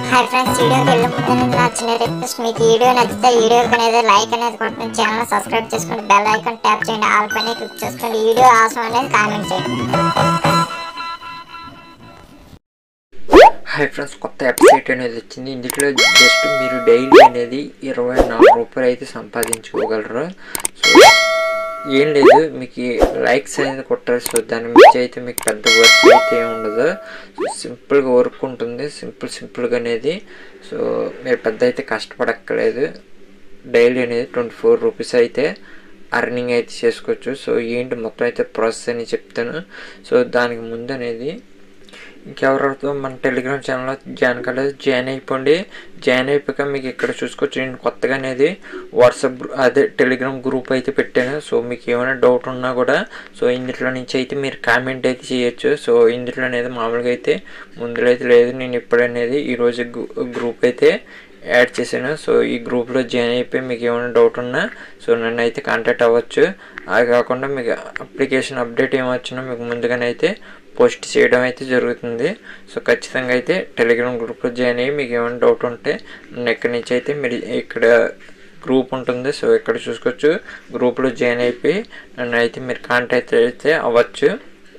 hi friends వీడియోకి వెళ్ళే ముందు నా చిన్న రిక్వెస్ట్ మీకు ఈ వీడియో నచ్చితే వీడియోకి అనేది లైక్ అనేది కొట్టండి ఛానల్ సబ్స్క్రైబ్ చేసుకోండి బెల్ ఐకాన్ ట్యాప్ చేయండి ఆల్ పైన క్లిక్ చేసుకోండి ఈ వీడియో ఆసం అనేది కామెంట్ చేయండి హాయ్ ఫ్రెండ్స్ కొత్త వెబ్సైట్ అనేది వచ్చింది ఇందులో జస్ట్ మీరు డైలీ అనేది ఇరవై నాలుగు రూపాయలు అయితే సంపాదించుకోగలరు సో ఏం లేదు మీకు లైక్స్ అనేది కొట్టారు సో దాని మించి అయితే మీకు పెద్ద వర్క్ అయితే ఏమి ఉండదు సో సింపుల్గా వర్క్ ఉంటుంది సింపుల్ సింపుల్గా అనేది సో మీరు పెద్ద అయితే కష్టపడక్కర్లేదు డైలీ అనేది ట్వంటీ ఫోర్ రూపీస్ అయితే అర్నింగ్ అయితే చేసుకోవచ్చు సో ఏంటి మొత్తం అయితే ప్రాసెస్ అని చెప్తాను సో దానికి ముందు అనేది ఇంకెవరితో మన టెలిగ్రామ్ ఛానల్లో జాయిన్ కాలేదు జాయిన్ అయిపోండి జాయిన్ అయిపోయాక మీకు ఇక్కడ చూసుకోవచ్చు నేను కొత్తగా అనేది వాట్సాప్ గ్రూ- అదే టెలిగ్రామ్ గ్రూప్ అయితే పెట్టాను సో మీకు ఏమైనా డౌట్ ఉన్నా కూడా సో ఇందులో నుంచి అయితే మీరు కామెంట్ అయితే చేయొచ్చు సో ఇందులో అనేది మామూలుగా అయితే ముందులో అయితే లేదు నేను ఎప్పుడనేది ఈరోజు గ్రూప్ అయితే యాడ్ చేశాను సో ఈ గ్రూప్లో జాయిన్ అయిపోయి మీకు ఏమైనా డౌట్ ఉన్నా సో నన్ను అయితే కాంటాక్ట్ అవ్వచ్చు అది కాకుండా మీకు అప్లికేషన్ అప్డేట్ ఏమొచ్చినా మీకు ముందుగానే అయితే పోస్ట్ చేయడం అయితే జరుగుతుంది సో ఖచ్చితంగా అయితే టెలిగ్రామ్ గ్రూప్లో జాయిన్ అయ్యి మీకు ఏమైనా డౌట్ ఉంటే నన్ను ఎక్కడి నుంచి అయితే మీరు ఇక్కడ గ్రూప్ ఉంటుంది సో ఇక్కడ చూసుకోవచ్చు గ్రూప్లో జాయిన్ అయిపోయి నన్ను అయితే మీరు కాంటాక్ట్ అయితే అవ్వచ్చు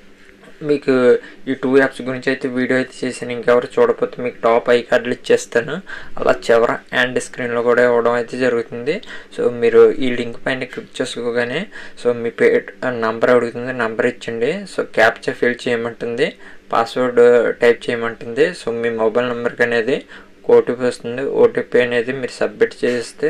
మీకు ఈ టూ యాప్స్ గురించి అయితే వీడియో అయితే చేశాను ఇంకెవరు చూడకపోతే మీకు టాప్ ఐ కార్డులు ఇచ్చేస్తాను అలా చివర అండ్ స్క్రీన్లో కూడా ఇవ్వడం అయితే జరుగుతుంది సో మీరు ఈ లింక్ పైన క్లిక్ చేసుకోగానే సో మీ పే నంబర్ అడుగుతుంది నంబర్ ఇచ్చండి సో క్యాప్చర్ ఫిల్ చేయమంటుంది పాస్వర్డ్ టైప్ చేయమంటుంది సో మీ మొబైల్ నెంబర్కి అనేది ఓటీపీ వస్తుంది ఓటీపీ అనేది మీరు సబ్మిట్ చేస్తే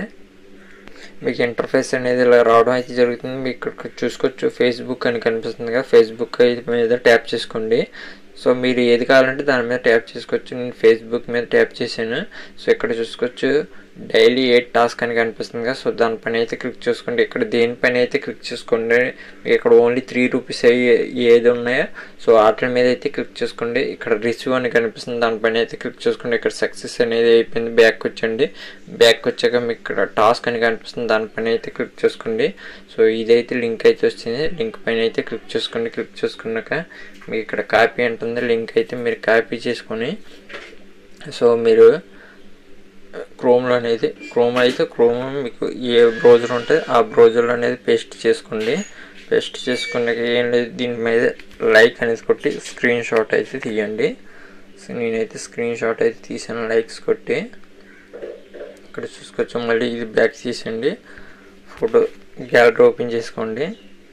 మీకు ఇంటర్ఫేస్ అనేది ఇలా రావడం అయితే జరుగుతుంది మీకు ఇక్కడ చూసుకోవచ్చు ఫేస్బుక్ అని కనిపిస్తుంది కదా ఫేస్బుక్ అయితే మీద ట్యాప్ చేసుకోండి సో మీరు ఏది కావాలంటే దాని మీద ట్యాప్ చేసుకోవచ్చు నేను ఫేస్బుక్ మీద ట్యాప్ చేశాను సో ఇక్కడ చూసుకోవచ్చు డైలీ ఎయిట్ టాస్క్ అని కనిపిస్తుంది కదా సో దానిపైన అయితే క్లిక్ చేసుకోండి ఇక్కడ దేనిపైన అయితే క్లిక్ చేసుకోండి మీకు ఇక్కడ ఓన్లీ త్రీ రూపీస్ ఏది ఉన్నాయో సో వాటి మీద అయితే క్లిక్ చేసుకోండి ఇక్కడ రిసీవ్ అని కనిపిస్తుంది దానిపైన అయితే క్లిక్ చేసుకోండి ఇక్కడ సక్సెస్ అనేది అయిపోయింది బ్యాక్ వచ్చండి బ్యాక్ వచ్చాక మీకు ఇక్కడ టాస్క్ అని కనిపిస్తుంది దానిపైన అయితే క్లిక్ చేసుకోండి సో ఇదైతే లింక్ అయితే వచ్చింది లింక్ పైన అయితే క్లిక్ చేసుకోండి క్లిక్ చేసుకున్నాక మీకు ఇక్కడ కాపీ ఉంటుంది లింక్ అయితే మీరు కాపీ చేసుకొని సో మీరు క్రోమ్లో అనేది క్రోమ్ అయితే క్రోమ్ మీకు ఏ బ్రౌజర్ ఉంటే ఆ బ్రౌజర్లో అనేది పేస్ట్ చేసుకోండి పేస్ట్ చేసుకున్నాక ఏం లేదు దీని మీద లైక్ అనేది కొట్టి స్క్రీన్ షాట్ అయితే తీయండి సో నేనైతే స్క్రీన్ షాట్ అయితే తీసాను లైక్స్ కొట్టి ఇక్కడ చూసుకోవచ్చు మళ్ళీ ఇది బ్యాక్ తీసండి ఫోటో గ్యాలరీ ఓపెన్ చేసుకోండి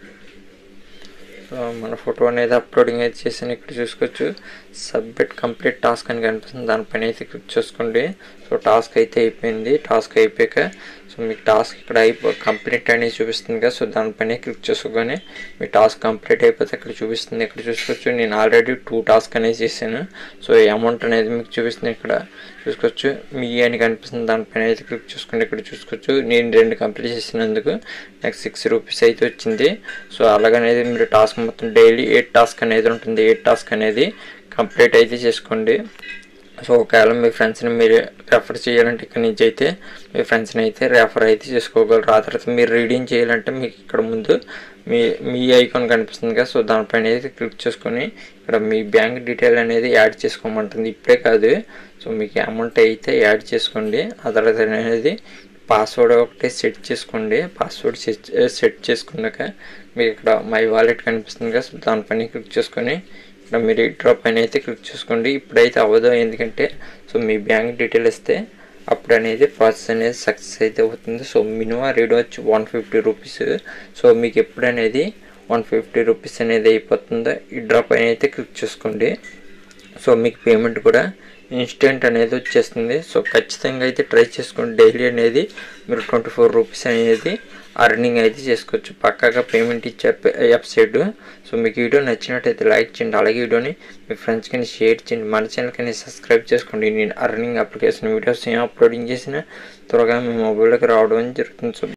సో మన ఫోటో అనేది అప్లోడింగ్ అయితే చేసాను ఇక్కడ చూసుకోవచ్చు సబ్మిట్ కంప్లీట్ టాస్క్ అని కనిపిస్తుంది దానిపైన అయితే క్లిక్ చేసుకోండి సో టాస్క్ అయితే అయిపోయింది టాస్క్ అయిపోయాక సో మీకు టాస్క్ ఇక్కడ అయిపో కంప్లీట్ అనేది చూపిస్తుంది కదా సో దానిపైన క్లిక్ చేసుకోగానే మీ టాస్క్ కంప్లీట్ అయిపోతే ఇక్కడ చూపిస్తుంది ఇక్కడ చూసుకోవచ్చు నేను ఆల్రెడీ టూ టాస్క్ అనేది చేశాను సో అమౌంట్ అనేది మీకు చూపిస్తుంది ఇక్కడ చూసుకోవచ్చు మీ అని కనిపిస్తుంది దానిపైన అయితే క్లిక్ చేసుకోండి ఇక్కడ చూసుకోవచ్చు నేను రెండు కంప్లీట్ చేసినందుకు నాకు సిక్స్ రూపీస్ అయితే వచ్చింది సో అలాగనేది మీరు టాస్క్ మొత్తం డైలీ ఎయిట్ టాస్క్ అనేది ఉంటుంది ఎయిట్ టాస్క్ అనేది కంప్లీట్ అయితే చేసుకోండి సో ఒకవేళ మీ ఫ్రెండ్స్ని మీరు రెఫర్ చేయాలంటే ఇక్కడ నుంచి అయితే మీ ఫ్రెండ్స్ని అయితే రెఫర్ అయితే చేసుకోగలరు ఆ తర్వాత మీరు రీడింగ్ చేయాలంటే మీకు ఇక్కడ ముందు మీ మీ ఐకాన్ కనిపిస్తుంది కదా సో దానిపైన అయితే క్లిక్ చేసుకొని ఇక్కడ మీ బ్యాంక్ డీటెయిల్ అనేది యాడ్ చేసుకోమంటుంది ఇప్పుడే కాదు సో మీకు అమౌంట్ అయితే యాడ్ చేసుకోండి ఆ తర్వాత అనేది పాస్వర్డ్ ఒకటి సెట్ చేసుకోండి పాస్వర్డ్ సెట్ సెట్ చేసుకున్నాక మీకు ఇక్కడ మై వాలెట్ కనిపిస్తుంది కదా సో దానిపైన క్లిక్ చేసుకొని ఇక్కడ మీరు డ్రా పైన అయితే క్లిక్ చేసుకోండి ఇప్పుడైతే అవ్వదు ఎందుకంటే సో మీ బ్యాంక్ డీటెయిల్ ఇస్తే అప్పుడు అనేది ప్రాసెస్ అనేది సక్సెస్ అయితే అవుతుంది సో మినిమం రేట్ వచ్చి వన్ ఫిఫ్టీ రూపీస్ సో మీకు ఎప్పుడు అనేది వన్ ఫిఫ్టీ రూపీస్ అనేది అయిపోతుందో ఈ డ్రా పైన అయితే క్లిక్ చేసుకోండి సో మీకు పేమెంట్ కూడా ఇన్స్టెంట్ అనేది వచ్చేస్తుంది సో ఖచ్చితంగా అయితే ట్రై చేసుకోండి డైలీ అనేది మీరు ట్వంటీ ఫోర్ రూపీస్ అనేది అర్నింగ్ అయితే చేసుకోవచ్చు పక్కాగా పేమెంట్ ఇచ్చే వెబ్సైట్ సో మీకు వీడియో నచ్చినట్టయితే లైక్ చేయండి అలాగే వీడియోని మీ ఫ్రెండ్స్ కానీ షేర్ చేయండి మన ఛానల్ కానీ సబ్స్క్రైబ్ చేసుకోండి నేను అర్నింగ్ అప్లికేషన్ వీడియోస్ ఏం అప్లోడింగ్ చేసినా త్వరగా మీ మొబైల్లోకి రావడం జరుగుతుంది సో